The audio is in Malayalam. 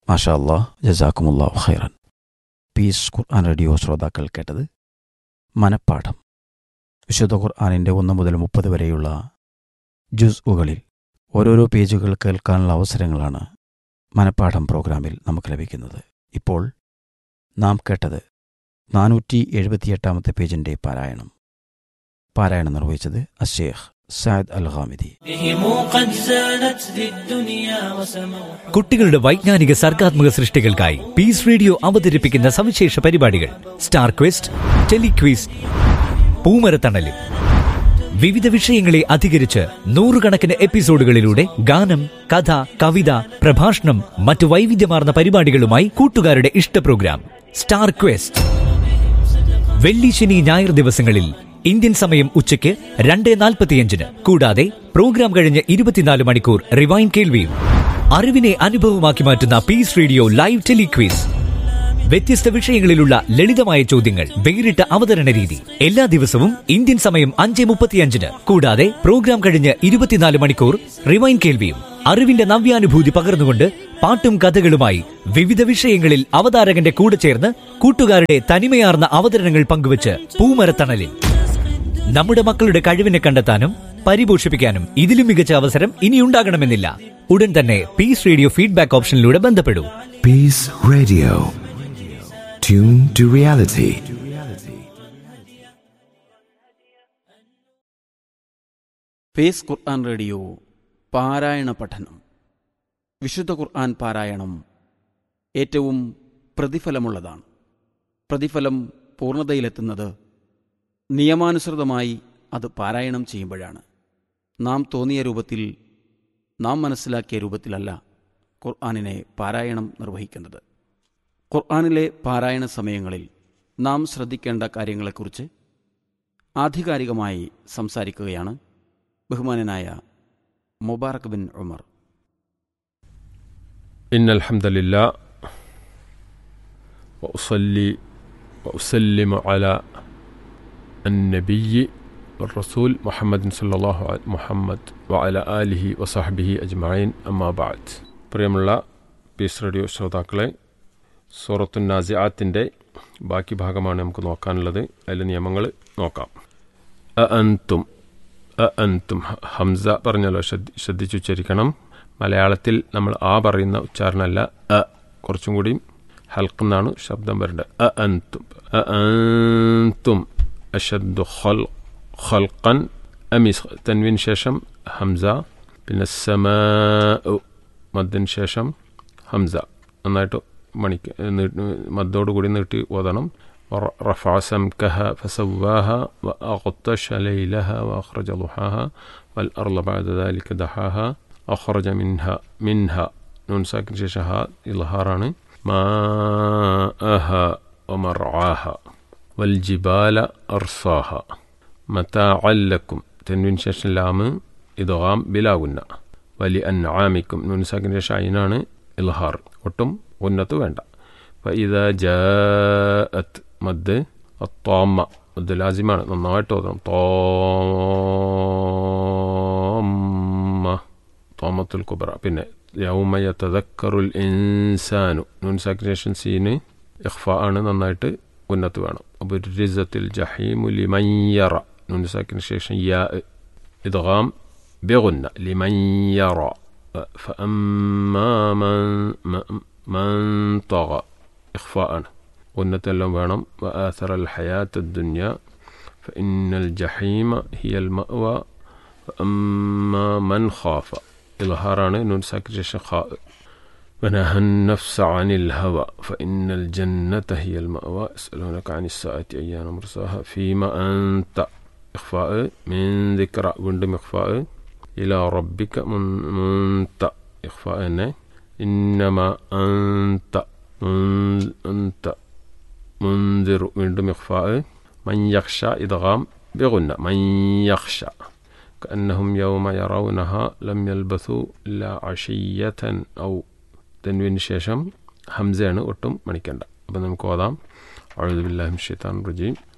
മാഷാ അല്ലാ ജസാക്കുമുല്ലാ ഖൈറൻ പീസ് ഖുർആൻ റേഡിയോ ശ്രോതാക്കൾ കേട്ടത് മനപ്പാഠം വിശുദ്ധ ഖുർആാനിൻ്റെ ഒന്ന് മുതൽ മുപ്പത് വരെയുള്ള ജുസ്ഉകളിൽ ഓരോരോ പേജുകൾ കേൾക്കാനുള്ള അവസരങ്ങളാണ് മനപ്പാഠം പ്രോഗ്രാമിൽ നമുക്ക് ലഭിക്കുന്നത് ഇപ്പോൾ നാം കേട്ടത് നാനൂറ്റി എഴുപത്തിയെട്ടാമത്തെ പേജിൻ്റെ പാരായണം പാരായണം നിർവഹിച്ചത് അഷേഖ് സാദ് അൽ ഖാമിദി بهم قد زانت ذي الدنيا وسموا കുട്ടികളുടെ വൈജ്ഞാനിക സർഗാത്മക സൃഷ്ടികൾക്കായി പീസ് റേഡിയോ അവതരിപ്പിക്കുന്ന സവിശേഷ പരിപാടികൾ സ്റ്റാർ ക്വസ്റ്റ് ടെലിക്വിസ് പൂമരത്തണലും വിവിധ വിഷയങ്ങളെ അധികരിച്ച് നൂറുകണക്കിന് എപ്പിസോഡുകളിലൂടെ ഗാനം കഥ കവിത പ്രഭാഷണം മറ്റു വൈവിധ്യമാർന്ന പരിപാടികളുമായി കൂട്ടുകാരുടെ ഇഷ്ട പ്രോഗ്രാം സ്റ്റാർ ക്വസ്റ്റ് വെള്ളി ശനി ഞായർ ദിവസങ്ങളിൽ ഇന്ത്യൻ സമയം ഉച്ചയ്ക്ക് രണ്ട് നാൽപ്പത്തിയഞ്ചിന് കൂടാതെ പ്രോഗ്രാം കഴിഞ്ഞ് ഇരുപത്തിനാല് മണിക്കൂർ റിവൈൻ കേൾവിയും അറിവിനെ അനുഭവമാക്കി മാറ്റുന്ന പീസ് റേഡിയോ ലൈവ് ടെലിക്വീസ് വ്യത്യസ്ത വിഷയങ്ങളിലുള്ള ലളിതമായ ചോദ്യങ്ങൾ വേറിട്ട അവതരണ രീതി എല്ലാ ദിവസവും ഇന്ത്യൻ സമയം അഞ്ച് മുപ്പത്തിയഞ്ചിന് കൂടാതെ പ്രോഗ്രാം കഴിഞ്ഞ് ഇരുപത്തിനാല് മണിക്കൂർ റിവൈൻ കേൾവിയും അറിവിന്റെ നവ്യാനുഭൂതി പകർന്നുകൊണ്ട് പാട്ടും കഥകളുമായി വിവിധ വിഷയങ്ങളിൽ അവതാരകന്റെ കൂടെ ചേർന്ന് കൂട്ടുകാരുടെ തനിമയാർന്ന അവതരണങ്ങൾ പങ്കുവച്ച് പൂമരത്തണലിൽ നമ്മുടെ മക്കളുടെ കഴിവിനെ കണ്ടെത്താനും പരിപോഷിപ്പിക്കാനും ഇതിലും മികച്ച അവസരം ഇനിയുണ്ടാകണമെന്നില്ല ഉടൻ തന്നെ പീസ് റേഡിയോ ഫീഡ്ബാക്ക് ഓപ്ഷനിലൂടെ ബന്ധപ്പെടൂ Peace Radio. Tune to reality. Peace Quran radio പാരായണ പഠനം വിശുദ്ധ ഖുർആൻ പാരായണം ഏറ്റവും പ്രതിഫലമുള്ളതാണ് പ്രതിഫലം പൂർണ്ണതയിലെത്തുന്നത് നിയമാനുസൃതമായി അത് പാരായണം ചെയ്യുമ്പോഴാണ് നാം തോന്നിയ രൂപത്തിൽ നാം മനസ്സിലാക്കിയ രൂപത്തിലല്ല ഖുർആനിനെ പാരായണം നിർവഹിക്കുന്നത് ഖുർആനിലെ പാരായണ സമയങ്ങളിൽ നാം ശ്രദ്ധിക്കേണ്ട കാര്യങ്ങളെക്കുറിച്ച് ആധികാരികമായി സംസാരിക്കുകയാണ് ബഹുമാനനായ മുബാറക് ബിൻ ഉമർ إن الحمد لله وأصلي وأسلم على النبي والرسول محمد صلى الله عليه محمد وعلى آله وصحبه أجمعين أما بعد പ്രിയമുള്ള പീസ് റേഡിയോ ശ്രോതാക്കളെ സൂറത്തു നാസിയാത്തിൻ്റെ ബാക്കി ഭാഗമാണ് നമുക്ക് നോക്കാനുള്ളത് അതിലെ നിയമങ്ങൾ നോക്കാം അ അൻതും അ അൻതും ഹ- ഹംസ പറഞ്ഞല്ലോ ശ്രദ്ധ ശ്രദ്ധിച്ചുച്ചരിക്കണം മലയാളത്തിൽ നമ്മൾ ആ പറയുന്ന ഉച്ചാരണമല്ല അ കുറച്ചും കൂടി ഹൽക്കുന്നാണ് ശബ്ദം വരേണ്ടത് അ അൻതും അ അൻതും അഷദ്ദു ഖൽ ഖൽഖൻ അമിസ് തൻവിന് ശേഷം ഹംസ പിന്നെ സമ മദ്ദിന് ശേഷം ഹംസ നന്നായിട്ട് മണിക്ക് മദ്ദോട് കൂടി നീട്ടി ഓതണം ور- رفع سمكها فسواها وأغطش ليلها وأخرج ضحاها والأرض بعد ذلك دحاها أخرج منها منها نون ساكن شاشها إظهاران ماءها ومرعاها والجبال أرصاها متاعا لكم تنوين شاش لام إدغام بلا غنة ولأنعامكم نون ساكن شاشعينان إظهار ഒട്ടും ഉന്നത്ത് വേണ്ട فإذا جاءت മദ് الطامة മദ് ലാസിമാണ് നന്നായിട്ട് ഓതണം തോമ്മ തോമത്തുൽ കുബറ പിന്നെ യൗമ യതദക്കറുൽ ഇൻസാനു നൂൻ സാക്രിനേഷൻ സീന് ഇഖ്ഫ ആണ് നന്നായിട്ട് ഉന്നത്ത് വേണം അപ്പോൾ റിസത്തിൽ ജഹീമു ലിമയ്യറ നൂൻ സാക്കിന് ശേഷം യാ ഇദ്ഗാം بغنة لمن يرى فأما من من طغى إخفاء غنة لهم വേണം وآثر الحياة الدنيا فإن الجحيم هي المأوى وأما من خاف إظهاران نون ساكن خاء ونهى النفس عن الهوى فإن الجنة هي المأوى يسألونك عن الساعة أيان مرساها فيما أنت إخفاء من ذكرى وندم إخفاء إلى ربك من منت إخفاء إنما أنت من أنت منذر وندم إخفاء من يخشى إدغام بغنى من يخشى كأنهم يوم يرونها لم يلبثوا إلا عشية أو تنوين شيشم همزين ഒട്ടും മണിക്കണ്ട അപ്പം നമുക്ക് ഓതാം أعوذ بالله من الشيطان الرجيم